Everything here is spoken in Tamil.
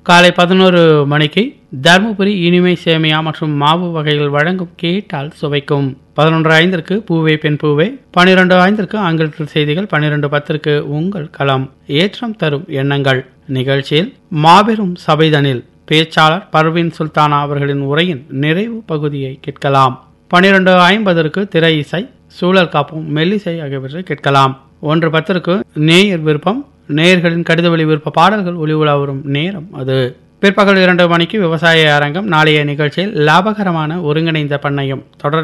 காலை பதினோரு மணிக்கு தருமபுரி இனிமை சேமியா மற்றும் மாவு வகைகள் வழங்கும் கேட்டால் சுவைக்கும் பதினொன்று ஐந்திற்கு பூவே பெண் பூவே பன்னிரெண்டு ஐந்திற்கு ஆங்கிலத்தில் செய்திகள் பன்னிரெண்டு பத்திற்கு உங்கள் களம் ஏற்றம் தரும் எண்ணங்கள் நிகழ்ச்சியில் மாபெரும் சபைதனில் பேச்சாளர் பர்வீன் சுல்தானா அவர்களின் உரையின் நிறைவு பகுதியை கேட்கலாம் பன்னிரெண்டு ஐம்பதற்கு திரை இசை சூழல் காப்பும் மெல்லிசை ஆகியவற்றை கேட்கலாம் ஒன்று பத்திற்கு நேயர் விருப்பம் நேயர்களின் கடித வழி விருப்ப பாடல்கள் ஒளி உலா வரும் நேரம் அது பிற்பகல் இரண்டு மணிக்கு விவசாய அரங்கம் நாளைய நிகழ்ச்சியில் லாபகரமான ஒருங்கிணைந்த பண்ணையம் தொடர்